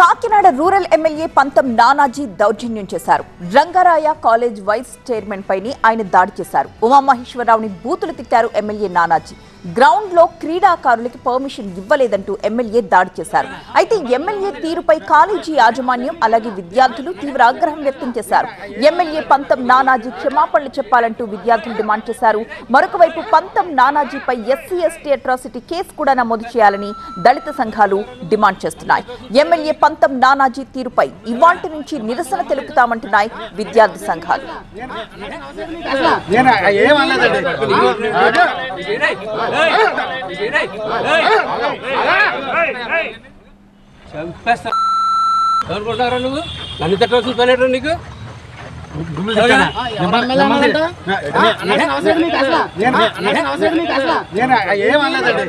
Kakinada rural MLA పంతం నానాజీ దౌర్జన్యం చేశారు రంగారాయ కాలేజ్ వైస్ చైర్మన్ పైని ఆయన దాడి చేశారు ఉమామహేశ్వరరావుని బూతులు తిట్టారు ఎమ్మెల్యే నానాజీ గ్రౌండ్ లో క్రీడాకారులకి పర్మిషన్ ఇవ్వలేదంటూ ఎమ్మెల్యే దాడి చేశారు అయితే ఎమ్మెల్యే తీరుపై కాలేజీ యాజమాన్యం అలాగే విద్యార్థులు తీవ్ర ఆగ్రహం వ్యక్తం చేశారు ఎమ్మెల్యే పంతం నానాజీ క్షమాపణలు చెప్పాలంటూ విద్యార్థులు డిమాండ్ చేశారు మరొక వైపు పంతం నానాజీపై ఎస్సీ ఎస్టీ అట్రాసిటీ కేసు కూడా నమోదు చేయాలని దళిత సంఘాలు డిమాండ్ చేస్తున్నాయి ఎమ్మెల్యే పంతం నానాజీ తీరుపై ఇవాంటి నుంచి నిరసన తెలుపుతామంటున్నాయి విద్యార్థి సంఘాలు నేను ఏమనలేదండి చంపేస్తా ఎవరు కొట్టారా నువ్వు నన్ను తిట్ట చూస్తానేట్రా నీకు నేను ఏమనలేదండి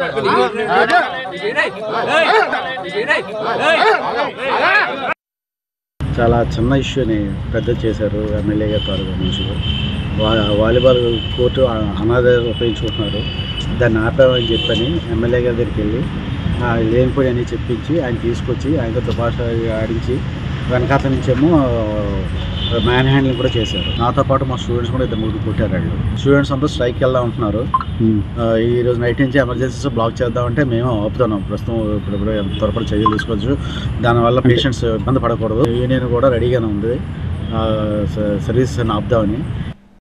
చాలా చిన్న ఇష్యూని పెద్ద చేశారు ఎమ్మెల్యే గారి తాలూకా మనుషులు వా- వాలీబాల్ కోర్టు అ- అనాథ ఉపయోగించుకుంటున్నారు దాన్ని ఆపామని చెప్పని ఎమ్మెల్యే గారి దగ్గరికి వెళ్ళి ఆ, లేనిపోయి అని చెప్పించి ఆయన తీసుకొచ్చి ఆయనతో తుపాష ఆడించి వెనకాల నుంచేమో మ్యాన్ హ్యాండ్లింగ్ కూడా చేశారు నాతో పాటు మా స్టూడెంట్స్ కూడా ఇద్దరు ముగ్గురు కొట్టారు వాళ్ళు స్టూడెంట్స్ అంతా స్ట్రైక్ వెళ్దాం ఉంటున్నారు ఆ, ఈ రోజు నైట్ నుంచి ఎమర్జెన్సీస్ బ్లాక్ చేద్దామంటే మేము ఆపుతున్నాం ప్రస్తుతం ఇప్పుడు ఇప్పుడు ఎంత త్వరపడి చర్యలు తీసుకోవచ్చు దానివల్ల పేషెంట్స్ ఇబ్బంది పడకూడదు యూనియన్ కూడా రెడీగానే ఉంది ఆ, స- సర్వీసెస్ అని ఆపుదామని